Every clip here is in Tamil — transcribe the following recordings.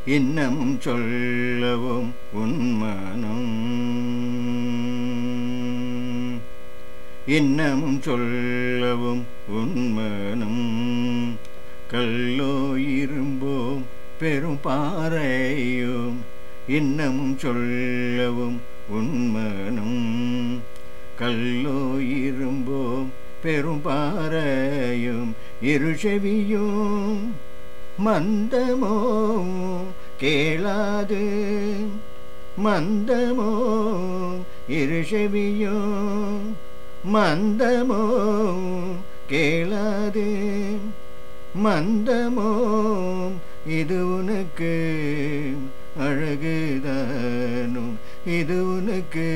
இன்னமும் சொல்லவும் உன்மனம் இன்னமும் சொல்லவும் உன்மனம் கல்லோ இரும்போம் பெரும் பாறையும் இன்னமும் சொல்லவும் உன்மனம் கல்லோ இரும்போம் பெரும் பாறையும் இருஷெவியும் மந்தமோ கேளாது மந்தமோ இருஷெவியோ மந்தமோ கேளாது மந்தமோ இது உனக்கு அழகுதானும் இது உனக்கு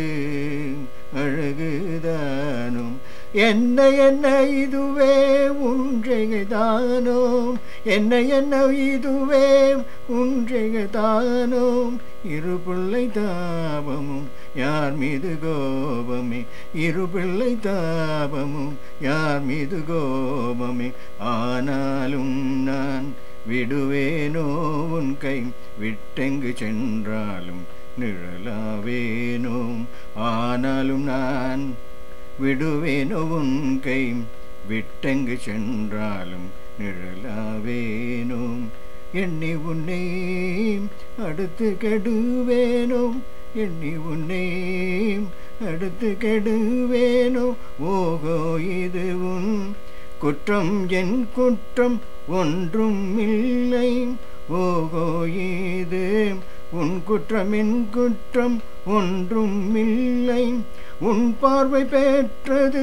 அழகுதானும் என்ன என்ன இதுவே உன்றையதானோம் என்ன என்ன இதுவே உன்றையதானோம் இரு பிள்ளை தாபமும் யார் மீது கோபமே இரு பிள்ளை தாபமும் யார் மீது கோபமே ஆனாலும் நான் விடுவேனோ உன் கை விட்டெங்கு சென்றாலும் நிழலாவேனோம் ஆனாலும் நான் விடுவேனோ உன் கை விட்டெங்கு சென்றாலும் நிழலாவேனோம் எண்ணி உன்னை அடுத்து கெடுவேனோ எண்ணி உன்னை அடுத்து கெடுவேனோ ஓகோ இது உன் குற்றம் என் குற்றம் ஒன்றும் இல்லை ஓகோ இது உன் குற்றம் என் குற்றம் ஒன்றும் இல்லை உன் பார்வை பெற்றது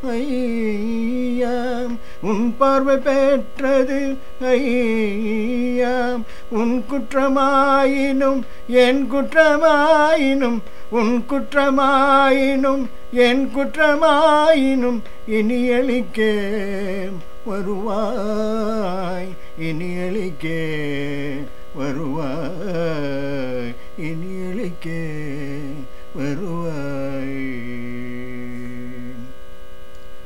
ஐயாம் உன் பார்வை பெற்றது ஐயாம் உன் குற்றமாயினும் என் குற்றமாயினும் உன் குற்றமாயினும் என் குற்றமாயினும் இனி அளிக்க வருவாய் இனி அளிக்க வருவாய் இனி அளிக்க